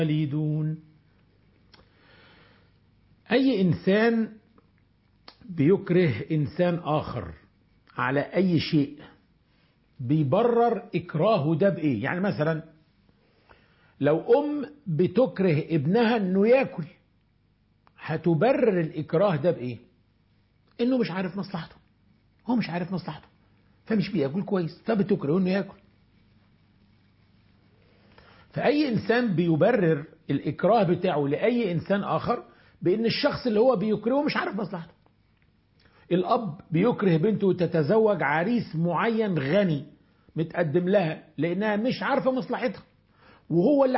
والدون أي إنسان بيكره إنسان آخر على أي شيء بيبرر إكراهه ده بإيه يعني مثلا لو أم بتكره ابنها أنه يأكل هتبرر الإكراه ده بإيه أنه مش عارف مصلحته هو مش عارف مصلحته فمش بياكل كويس فبتكره أنه يأكل فأي إنسان بيبرر الإكراه بتاعه لأي إنسان آخر بأن الشخص اللي هو بيكرهه مش عارف مصلحته الأب بيكره بنته تتزوج عريس معين غني متقدم لها لأنها مش عارفة مصلحتها وهو اللي